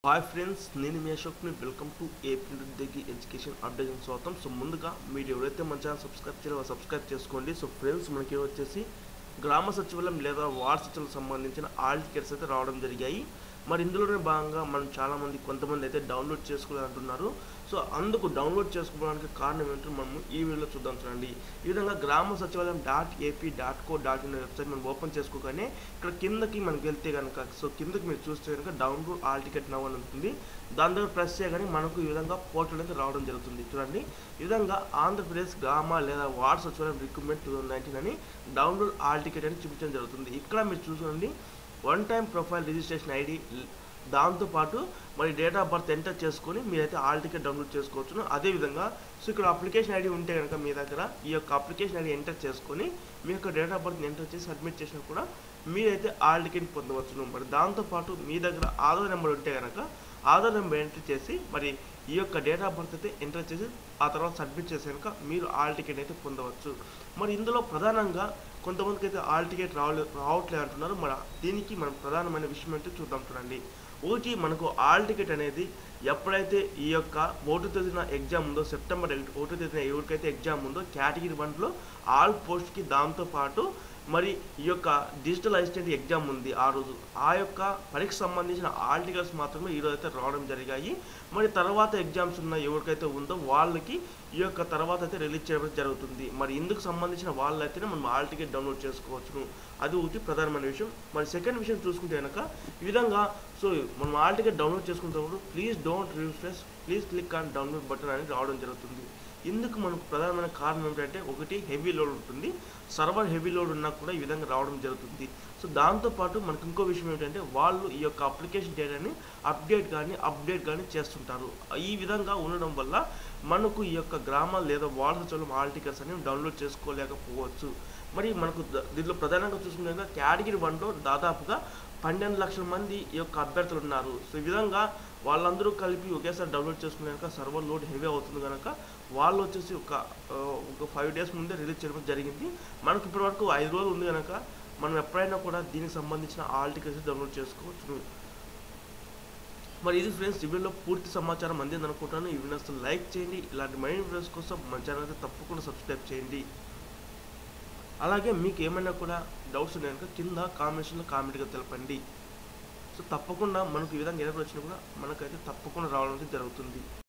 hi friends నేను మీ అశోక్ని వెల్కమ్ టు ఏపీ దగ్గర ఎడ్యుకేషన్ అప్డేషన్ స్వాగతం సో ముందుగా మీరు ఎవరైతే మన ఛానల్ సబ్స్క్రైబ్ చేయాలో సబ్స్క్రైబ్ చేసుకోండి సో ఫ్రెండ్స్ మనకి వచ్చేసి గ్రామ సచివాలయం లేదా వార్డ్ సచివాలయం సంబంధించిన ఆల్ టికెట్స్ అయితే రావడం జరిగాయి మరి ఇందులోనే భాగంగా మనం చాలామంది కొంతమంది అయితే డౌన్లోడ్ చేసుకోవాలి అంటున్నారు సో అందుకు డౌన్లోడ్ చేసుకోవడానికి కారణం ఏంటో మనం ఈ వీడియోలో చూద్దాం చూడండి ఈ విధంగా గ్రామ సచివాలయం dot AP dot co dot in website మనం ఓపెన్ చేసుకోగానే ఇక్కడ కిందకి మనకి వెళ్తే కనుక సో కిందకి మీరు చూస్తే కనుక డౌన్లోడ్ ఆల్ టికెట్ నవ్ అని ఉంటుంది దాని దగ్గర ప్రెస్ చేయగానే మనకు ఈ విధంగా పోర్టల్ అయితే రావడం జరుగుతుంది చూడండి ఈ విధంగా ఆంధ్రప్రదేశ్ గ్రామ లేదా వార్డ్ సచివాలయం రిక్రూట్మెంట్ టూ థౌసండ్ నైన్టీన్ అని డౌన్లోడ్ ఆల్ టికెట్ అని చూపించడం జరుగుతుంది ఇక్కడ మీరు చూసుకోండి one time profile registration ID దాంతోపాటు మరి డేట్ ఆఫ్ బర్త్ ఎంటర్ చేసుకొని మీరైతే ఆల్ టికెట్ డౌన్లోడ్ చేసుకోవచ్చును అదేవిధంగా సో ఇక్కడ అప్లికేషన్ ఐడి ఉంటే కనుక మీ దగ్గర ఈ యొక్క అప్లికేషన్ ఐడి ఎంటర్ చేసుకొని మీ యొక్క డేట్ ఆఫ్ బర్త్ ఎంటర్ చేసి సబ్మిట్ చేసినా కూడా మీరైతే ఆల్ టికెట్ పొందవచ్చును మరి దాంతోపాటు మీ దగ్గర ఆధార్ నెంబర్ ఉంటే కనుక ఆధార్ నెంబర్ ఎంటర్ చేసి మరి ఈ యొక్క డేట్ ఆఫ్ బర్త్ అయితే ఎంటర్ చేసి ఆ తర్వాత సబ్మిట్ చేసి కనుక మీరు ఆల్ టికెట్ అయితే పొందవచ్చు మరి ఇందులో ప్రధానంగా కొంతమందికి అయితే ఆల్ టికెట్ రావలే రావట్లేదు అంటున్నారు మరి దీనికి మనం ప్రధానమైన విషయం ఏంటో చూద్దాం చూడండి ఒకటి మనకు ఆల్ టికెట్ అనేది ఎప్పుడైతే ఈ యొక్క ఒకటో తేదీన ఎగ్జామ్ ఉందో సెప్టెంబర్ ఒకటో తేదీన ఎవరికైతే ఎగ్జామ్ ఉందో కేటగిరీ వన్లో ఆల్ పోస్ట్కి దాంతోపాటు మరి ఈ యొక్క డిజిటల్ అసిస్టెంట్ ఎగ్జామ్ ఉంది ఆ రోజు ఆ యొక్క పరీక్ష సంబంధించిన ఆల్ టికెట్స్ మాత్రమే ఈరోజు అయితే రావడం జరిగాయి మరి తర్వాత ఎగ్జామ్స్ ఉన్న ఎవరికైతే ఉందో వాళ్ళకి ఈ యొక్క తర్వాత అయితే రిలీజ్ చేయడం జరుగుతుంది మరి ఇందుకు సంబంధించిన వాళ్ళైతేనే మనం ఆల్ టికెట్ డౌన్లోడ్ చేసుకోవచ్చును అది ఒకటి ప్రధానమైన విషయం మరి సెకండ్ విషయం చూసుకుంటే కనుక ఈ విధంగా సో మనం ఆల్ టికెట్ డౌన్లోడ్ చేసుకునేటప్పుడు please don't refresh please click on download button అని రావడం జరుగుతుంది ఇందుకు మనకు ప్రధానమైన కారణం ఏంటంటే ఒకటి హెవీ లోడ్ ఉంటుంది సర్వర్ హెవీ లోడ్ ఉన్నా కూడా ఈ విధంగా రావడం జరుగుతుంది సో దాంతోపాటు మనకు ఇంకో విషయం ఏంటంటే వాళ్ళు ఈ యొక్క అప్లికేషన్ డేటాని అప్డేట్ కానీ అప్డేట్ కానీ చేస్తుంటారు ఈ విధంగా ఉండడం వల్ల మనకు ఈ యొక్క గ్రామాలు లేదా వార్డ్ సచివాలయం ఆల్ టికెట్స్ అనేవి డౌన్లోడ్ చేసుకోలేకపోవచ్చు మరి మనకు ద- దీంట్లో ప్రధానంగా చూసుకుంటే కేటగిరీ వన్లో దాదాపుగా పన్నెండు లక్షల మంది ఈ యొక్క అభ్యర్థులు ఉన్నారు సో ఈ విధంగా వాళ్ళందరూ కలిపి ఒకేసారి డౌన్లోడ్ చేసుకున్నాక సర్వర్ లోడ్ హెవీ అవుతుంది కనుక వాళ్ళు వచ్చేసి ఒక ఆ, ఒక ఫైవ్ డేస్ ముందే రిలీజ్ చేయడం జరిగింది మనకు ఇప్పటివరకు ఐదు రోజులు ఉంది కనుక మనం ఎప్పుడైనా కూడా దీనికి సంబంధించిన ఆల్ టికెట్స్ డౌన్లోడ్ చేసుకోవచ్చు మరి ఇది ఫ్రెండ్స్ ఈ వీడియోలో పూర్తి సమాచారం అందింది అనుకుంటాను ఈ వీడియోస్ లైక్ చేయండి ఇలాంటి మైండ్ వీడియోస్ కోసం మన ఛానల్ అయితే తప్పకుండా సబ్స్క్రైబ్ చేయండి అలాగే మీకు ఏమైనా కూడా డౌట్స్ ఉన్నాయి కనుక కింద కామెంట్స్లో కామెంట్గా తెలపండి సో తప్పకుండా మనకు ఈ విధంగా ఎదురు వచ్చినా కూడా మనకైతే తప్పకుండా రావడం అయితే జరుగుతుంది